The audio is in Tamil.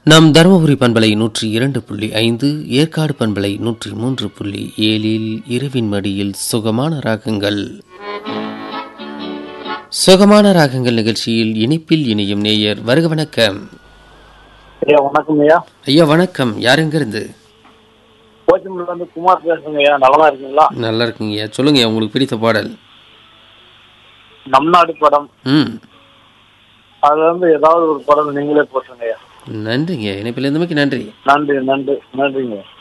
நம் தருமபுரி பண்பலை நூற்றி இரண்டு புள்ளி ஐந்து ஏற்காடு பண்பலை நூற்றி மூன்று புள்ளி ஏழில் இரவின் மடியில் சுகமான ராகங்கள் சுகமான ராகங்கள் நிகழ்ச்சியில் இணைப்பில் இணையும் நேயர் வருக வணக்கம் ஐயா வணக்கம் ஐயா ஐயா வணக்கம் யார் எங்கிருந்து கோச்சிமல்ல இருந்து குமார் பேசுங்க ஐயா நலமா இருக்கீங்களா நல்லா இருக்குங்கய்யா சொல்லுங்க உங்களுக்கு பிடித்த பாடல் நம் நாடு படம் ம் அதுல இருந்து ஏதாவது ஒரு படம் நீங்களே போட்டுருங்க ஐயா நன்றிங்க இணைப்பில் இருந்தமைக்கு நன்றி நன்றி நன்றி நன்றிங்க